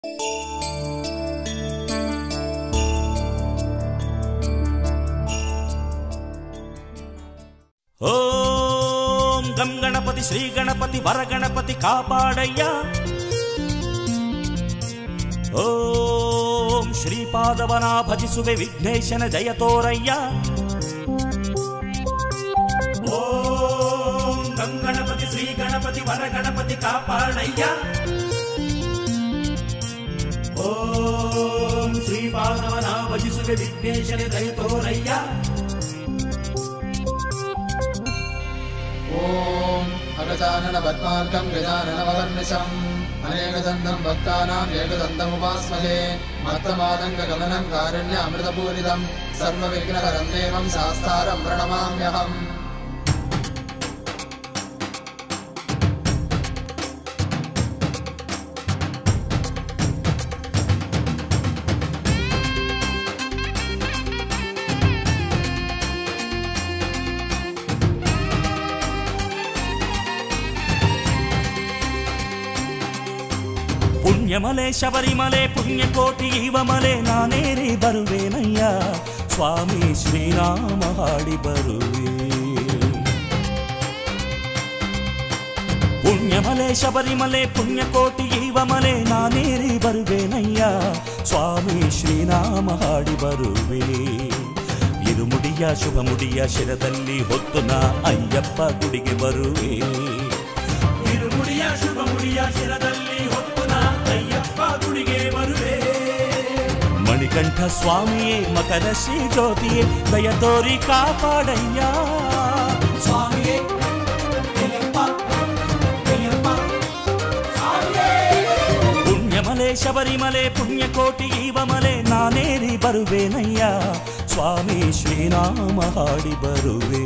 ಓಂ ಗಂ ಗಣಪತಿ ಶ್ರೀ ಗಣಪತಿ ವರ ಗಣಪತಿ ಕಾಪಾಡಯ್ಯ ಓಂ ಶ್ರೀಪಾದವನ ಭಜಿಸುವೆ ವಿಘ್ನೇಶನ ಜಯ ತೋರಯ್ಯ ಓಂ ಗಂ ಗಣಪತಿ ಶ್ರೀ ಗಣಪತಿ ವರ ಗಣಪತಿ ಕಾಪಾಡಯ್ಯ ಓಂ ಶ್ರೀಪಾದವನ ಭಜಿಸುವೆ ವಿಘ್ನೇಶನ ಜಯ ತೋರಯ್ಯ ॐ अगजानन पद्मार्कम् गजाननवहर्निशम् अनेकदन्तम् भक्तानाम् एकदन्तमुपास्महे मत्तमादङ्गगमनम् कारुण्यामृतपूरितम् सर्वविघ्नहरम् देवम् शास्तारम् प्रणमाम्यहम् ಪುಣ್ಯಮಲೆ ಶಬರಿಮಲೆ ಪುಣ್ಯಕೋಟಿ ಇವಮಲೆ ನಾನೇರಿ ಬರುವೇನಯ್ಯ ಸ್ವಾಮಿ ಶ್ರೀರಾಮ ಹಾಡಿ ಬರುವೆ ಪುಣ್ಯಮಲೆ ಶಬರಿಮಲೆ ಪುಣ್ಯಕೋಟಿ ಇವಮಲೆ ನಾನೇರಿ ಬರುವೇನಯ್ಯ ಸ್ವಾಮಿ ಶ್ರೀರಾಮ ಹಾಡಿ ಬರುವೆ ಇರುಮುಡಿಯ ಶುಭ ಮುಡಿಯ ಶಿರದಲ್ಲಿ ಹೊತ್ತು ನಾ ಅಯ್ಯಪ್ಪ ಗುಡಿಗೆ ಬರುವೆ ಇರುಮುಡಿಯ ಶುಭ ಮುಡಿಯ ಶಿರದಲ್ಲಿ ಹೊತ್ತು ನಾ ಅಯ್ಯಪ್ಪ ಗುಡಿಗೆ ಬರುವೆ ಮಣಿಕಂಠ ಸ್ವಾಮಿಯೇ ಮಕರ ಶ್ರೀ ಜ್ಯೋತಿಯೇ ದಯ ತೋರಿ ಕಾಪಾಡಯ್ಯ ಸ್ವಾಮಿಯೇ ಅಯ್ಯಪ್ಪ, ಅಯ್ಯಪ್ಪ, ಸ್ವಾಮಿಯೇ. ಪುಣ್ಯಮಲೆ ಶಬರಿಮಲೆ ಪುಣ್ಯಕೋಟಿ ಇವಮಲೆ ನಾನೇರಿ ಬರುವೇನಯ್ಯ ಸ್ವಾಮಿ ಶ್ರೀರಾಮ ಹಾಡಿ ಬರುವೆ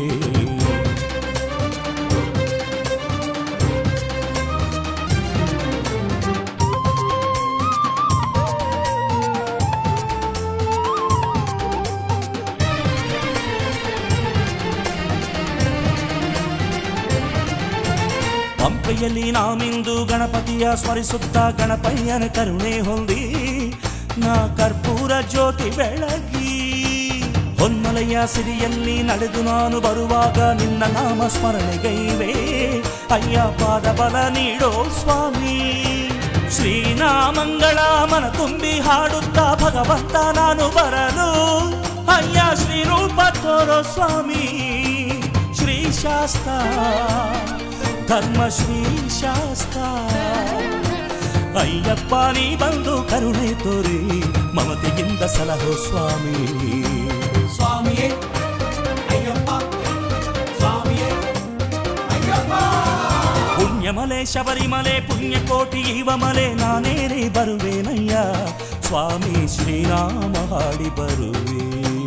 ಪಂಪೆಯಲ್ಲಿ ನಾಮಿಂದು ಗಣಪತಿಯ ಸ್ಮರಿಸುತ್ತಾ ಗಣಪಯ್ಯನ ಕರುಣೆ ಹೊಂದಿ ನಾ ಕರ್ಪೂರ ಜ್ಯೋತಿ ಬೆಳಗಿ ಹೊನ್ನಲೆಯ ಸಿರಿಯಲ್ಲಿ ನಡೆದು ನಾನು ಬರುವಾಗ ನಿನ್ನ ನಾಮ ಸ್ಮರಣೆಗೈವೆ ಅಯ್ಯ ಪಾದ ಬಲ ನೀಡೋ ಸ್ವಾಮಿ ಶ್ರೀನಾಮಂಗಳ ಮನ ತುಂಬಿ ಹಾಡುತ್ತಾ ಭಗವಂತ ನಾನು ಬರಲು ಅಯ್ಯ ಶ್ರೀರೂಪ ತೋರೋ ಸ್ವಾಮಿ ಶ್ರೀ ಶಾಸ್ತ ಧರ್ಮ ಶ್ರೀ ಶಾಸ್ತ ಅಯ್ಯಪ್ಪ ನೀ ಬಂದು ಕರುಣೆ ತೋರಿ ಮಮತೆಯಿಂದ ಸಲಹೋ ಸ್ವಾಮಿ ಸ್ವಾಮಿಯೇ ಅಯ್ಯಪ್ಪ ಸ್ವಾಮಿಯೇ ಅಯ್ಯಪ್ಪ ಪುಣ್ಯಮಲೆ ಶಬರಿಮಲೆ ಪುಣ್ಯಕೋಟಿ ಇವಮಲೆ ನಾನೇರಿ ಬರುವೇನಯ್ಯ ಸ್ವಾಮಿ ಶ್ರೀರಾಮ ಹಾಡಿ ಬರುವೆ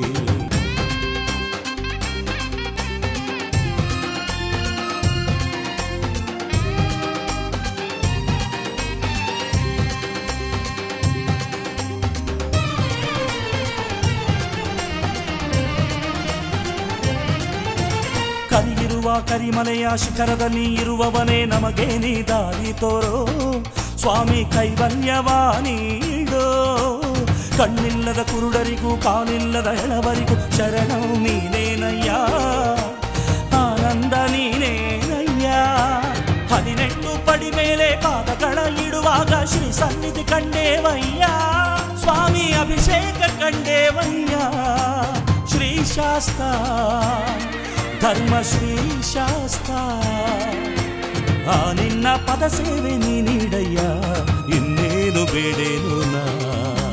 ಕರಿಯಿರುವ ಕರಿಮಲೆಯ ಶಿಖರದಲ್ಲಿ ಇರುವವನೇ ನಮಗೆ ನೀ ದಾರಿ ತೋರೋ ಸ್ವಾಮಿ ಕೈವಲ್ಯವ ನೀಡೋ ಕಣ್ಣಿಲ್ಲದ ಕುರುಡರಿಗೂ ಕಾಲಿಲ್ಲದ ಎಳವರಿಗೂ ಶರಣು ನೀನೇನಯ್ಯ ಆನಂದ ನೀನೇನಯ್ಯ ಹದಿನೆಂಟು ಪಡಿ ಮೇಲೆ ಪಾದಗಳ ಇಡುವಾಗ ಶ್ರೀ ಸನ್ನಿಧಿ ಕಂಡೇವಯ್ಯ ಸ್ವಾಮಿ ಅಭಿಷೇಕ ಕಂಡೇವಯ್ಯ ಶ್ರೀ ಶಾಸ್ತ ಧರ್ಮ ಶ್ರೀ ಶಾಸ್ತ ಆ ನಿನ್ನ ಪದ ಸೇವೆ ನೀ ನೀಡಯ್ಯ ಇನ್ನೇನು ಬೇಡೇನು ನಾ